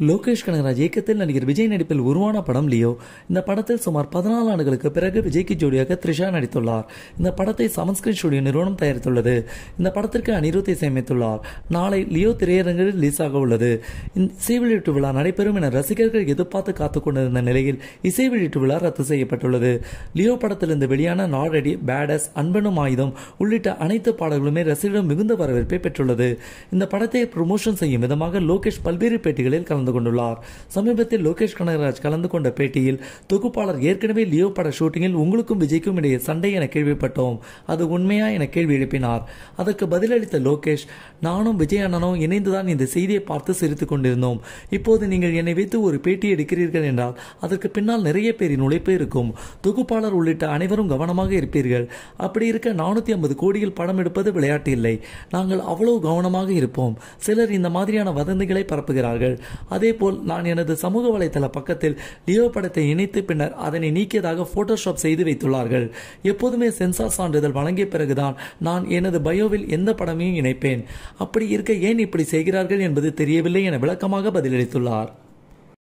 லோகேஷ் கனகராஜ் இயக்கத்தில் நடிகர் விஜய் நடிப்பில் உருவான படம் லியோ இந்த படத்தில் சுமார் பதினாலு ஆண்டுகளுக்கு பிறகு விஜய்க்கு ஜோடியாக த்ரிஷா நடித்துள்ளார் இந்த படத்தை சமன்ஸ்கிரீன் ஸ்டுடியோ நிறுவனம் தயாரித்துள்ளது இந்த படத்திற்கு அனிருத் இசையமைத்துள்ளார் நாளை லியோ திரையரங்கில் ரிலீஸ் ஆக உள்ளது இந்த இசை வெளியீட்டு விழா நடைபெறும் என ரசிகர்கள் எதிர்பார்த்து காத்துக் கொண்டிருந்த நிலையில் இசை வெளியீட்டு விழா ரத்து செய்யப்பட்டுள்ளது லியோ படத்திலிருந்து வெளியான நாடடி பேடஸ் அன்பனும் ஆயுதம் உள்ளிட்ட அனைத்து பாடல்களுமே ரசிகர்களிடம் மிகுந்த வரவேற்பை பெற்றுள்ளது இந்த படத்தை ப்ரமோஷன் செய்யும் விதமாக லோகேஷ் பல்வேறு பேட்டிகளில் கலந்து கொண்டுள்ளார் சமீபத்தில் லோகேஷ் கனகராஜ் கலந்து கொண்ட பேட்டியில் தொகுப்பாளர் ஏற்கனவே லியோ பட ஷூட்டிங்கில் உங்களுக்கும் விஜய்க்கும் இடையே சண்டை என கேள்விப்பட்டோம் அது உண்மையா என கேள்வி எழுப்பினார் அதற்கு பதிலளித்த லோகேஷ் நானும் விஜய் அண்ணனும் இணைந்துதான் இந்த செய்தியை பார்த்து சிரித்துக் கொண்டிருந்தோம் இப்போது நீங்கள் என்னை வைத்து ஒரு பேட்டி எடுக்கிறீர்கள் என்றால் அதற்கு பின்னால் நிறைய பேரின் உழைப்பு இருக்கும் தொகுப்பாளர் உள்ளிட்ட அனைவரும் கவனமாக இருப்பீர்கள் அப்படி இருக்க நானூத்தி ஐம்பது கோடியில் படம் எடுப்பது விளையாட்டு இல்லை நாங்கள் அவ்வளவு கவனமாக இருப்போம் சிலர் இந்த மாதிரியான வதந்திகளை பரப்புகிறார்கள் அதேபோல் நான் எனது சமூக வலைதள பக்கத்தில் லியோ படத்தை இணைத்து பின்னர் அதனை நீக்கியதாக போட்டோஷாப் செய்து வைத்துள்ளார்கள் எப்போதுமே சென்சார் சான்றிதழ் வழங்கிய பிறகுதான் நான் எனது பயோவில் எந்த படமையும் இணைப்பேன் அப்படி இருக்க ஏன் இப்படி செய்கிறார்கள் என்பது தெரியவில்லை என விளக்கமாக பதிலளித்துள்ளார்